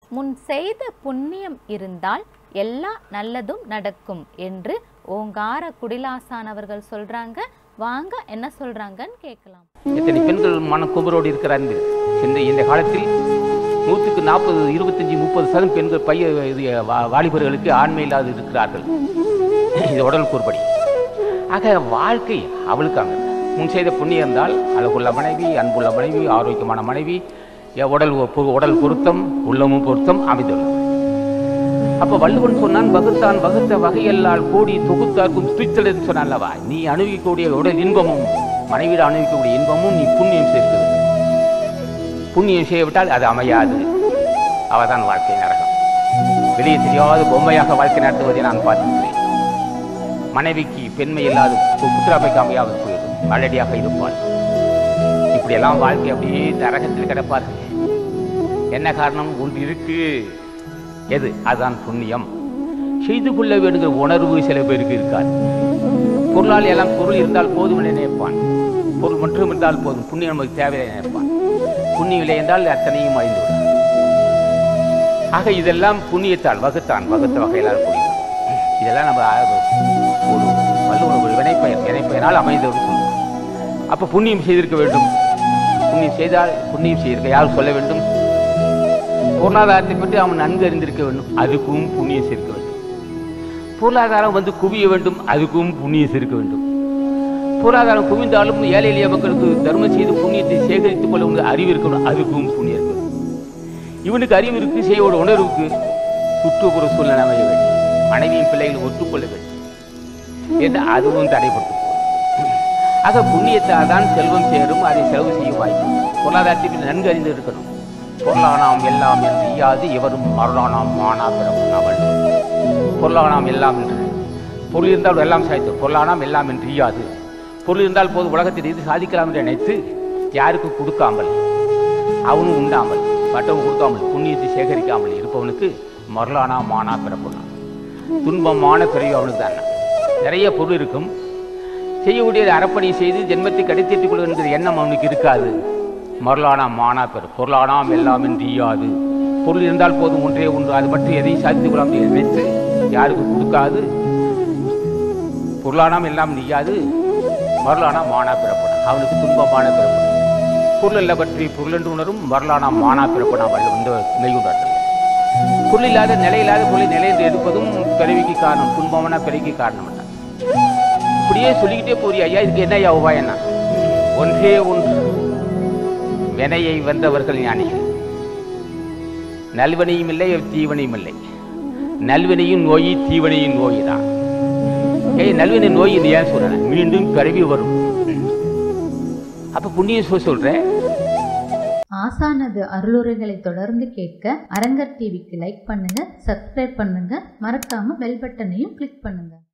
முன் செய்த புண்ணியம் இருந்தால் எல்லா நல்லதும் நடக்கும் என்று ஓங்கார குடிலாசான் அவர்கள் சொல்றாங்க வாங்க என்ன சொல்றாங்கன்னு கேட்கலாம் எத்தனை பெண்கள் மனக்குமரோடு இருக்கிறார்கள் இந்த இந்த காலத்தில் நூற்றுக்கு நாற்பது இருபத்தஞ்சி முப்பது சதம் பெண்கள் பைய இது வா- வாலிபர்களுக்கு ஆண்மை இல்லாது இருக்கிறார்கள் இது உடல் கூறுபடி ஆக வாழ்க்கை அவளுக்காங்க முன் செய்த புண்ணியம் இருந்தால் அழகுள்ள மனைவி அன்புள்ள மனைவி ஆரோக்கியமான மனைவி எ- உடல் பொ- உடல் பொருத்தம் உள்ளமும் பொருத்தம் அமைந்துள்ளது அப்ப வள்ளுவன் சொன்னான் வகுத்தான் வகுத்த வகையல்லால் கோடி தொகுத்தார்க்கும் துய்த்தல் என்று சொன்னான்லவா நீ அணுகிக்கூடிய உடல் இன்பமும் மனைவியில் அணுகிக்கக்கூடிய இன்பமும் நீ புண்ணியம் சேர்க்க வேண்டும் புண்ணியம் செய்யவிட்டால் அது அமையாது அவதான் வாழ்க்கை நரகம் வெளியே தெரியாத பொம்மையாக வாழ்க்கை நடத்துவதை நான் பார்த்திருக்கிறேன் மனைவிக்கு பெண்மை இல்லாத பு- புத்திராமை காமையாக போயிடும் அழடியாக இருப்பாள் இப்படியெல்லாம் வாழ்க்கை அப்படியே நரகத்தில் கிடப்பார்கள் என்ன காரணம் ஒன்று இருக்கு எது அதுதான் புண்ணியம் செய்து கொள்ள வேண்டுகிற உணர்வு சில பேருக்கு இருக்காது பொருளால் எல்லாம் பொருள் இருந்தால் போதும் என நினைப்பான் பொருள் மட்டும் இருந்தால் போதும் புண்ணியம் நமக்கு தேவையில்லை நினைப்பான் புண்ணியம் இல்லை என்றால் அத்தனையும் அழிந்துவிடும் ஆக இதெல்லாம் புண்ணியத்தால் வகுத்தான் வகுத்த வகையிலால் புரியும் இதெல்லாம் நம்ம ஆ- ஒரு வள்ளுவர் ஒரு வினைப்பயன் வினைப்பயனால் அமைந்தவர் சொல்லுவோம் அப்போ புண்ணியம் செய்திருக்க வேண்டும் புண்ணியம் செய்தால் புண்ணியம் செய்திருக்க யார் சொல்ல வேண்டும் பொருளாதாரத்தை பற்றி அவன் நன்கு அறிந்திருக்க வேண்டும் அதுக்கும் புண்ணியம் சேர்க்க வேண்டும் பொருளாதாரம் வந்து குவிய வேண்டும் அதுக்கும் புண்ணியம் சேர்க்க வேண்டும் பொருளாதாரம் குவிந்தாலும் ஏழை எளிய மக்களுக்கு தர்மம் செய்து புண்ணியத்தை சேகரித்துக் கொள்ள வேண்டிய அறிவு இருக்கணும் அதுக்கும் புண்ணியம் இருக்க வேண்டும் இவனுக்கு அறிவு இருக்கு செய்யோட உணர்வுக்கு சுற்றுப்புற சூழ்நிலை அமைய வேண்டும் மனைவியும் பிள்ளைகளும் ஒத்துக்கொள்ள வேண்டும் என்று அதுவும் தடைப்பட்டு போகும். ஆக புண்ணியத்தால் தான் செல்வம் சேரும் அதை செலவு செய்ய வாய்ப்பு பொருளாதாரத்தை பற்றி நன்கு அறிந்து இருக்கணும் பொருளானாம் எல்லாம் என்று ஈயாது எவரும் மருளானாம் மானா பிறக்கும் அவள் பொருளானாம் எல்லாம் என்று பொருள் இருந்தால் எல்லாம் சாய்த்து பொருளானாம் எல்லாம் என்று ஈயாது பொருள் இருந்தால் போது உலகத்தில் இது சாதிக்கலாம் என்று நினைத்து யாருக்கும் கொடுக்காமல் அவனும் உண்டாமல் மற்றவன் கொடுக்காமல் புண்ணியத்தை சேகரிக்காமல் இருப்பவனுக்கு மருளானா மானா பிறப்புனா துன்பமான பிறவி அவனுக்கு தான் நிறைய பொருள் இருக்கும் செய்யக்கூடியது அறப்பணி செய்து ஜென்மத்தை கடைத்தேற்றிக் கொள்கின்ற எண்ணம் அவனுக்கு இருக்காது மருளானா மானா பெரு பொருளானாம் எல்லாம் என்று ஈயாது பொருள் இருந்தால் போதும் ஒன்றே ஒன்று அது மட்டும் எதையும் சாதித்துக் கொள்ளாமல் என்று நினைத்து யாருக்கும் கொடுக்காது பொருளானாம் எல்லாம் நீயாது மருளானா மானா பிறப்படும் அவனுக்கு துன்பமான பிறப்படும் பொருள் அல்ல பற்றி பொருள் என்று உணரும் மருளானா மானா பிறப்பனா வள்ளுவன் இந்த மெய்யுண்டார்கள் பொருள் இல்லாத நிலையில்லாத பொருளை நிலை என்று எடுப்பதும் பிறவிக்கு காரணம் துன்பமான பிறவிக்கு காரணம் என்ன இப்படியே சொல்லிக்கிட்டே போறியா ஐயா இதுக்கு என்ன ஐயா உபாயம்னா ஒன்றே ஒன்று வினையை வென்றவர்கள் ஞானிகள் நல்வினையும் இல்லை தீவனையும் இல்லை நல்வினையும் நோய் தீவனையும் நோய் தான் ஏய் நல்வினை நோய் இது ஏன் சொல்றேன் மீண்டும் பிறவி வரும் அப்ப புண்ணியம் சொல் சொல்றேன் ஆசானது அருளுரைகளை தொடர்ந்து கேட்க அரங்கர் டிவிக்கு லைக் பண்ணுங்க சப்ஸ்கிரைப் பண்ணுங்க மறக்காம பெல் பட்டனையும் கிளிக் பண்ணுங்க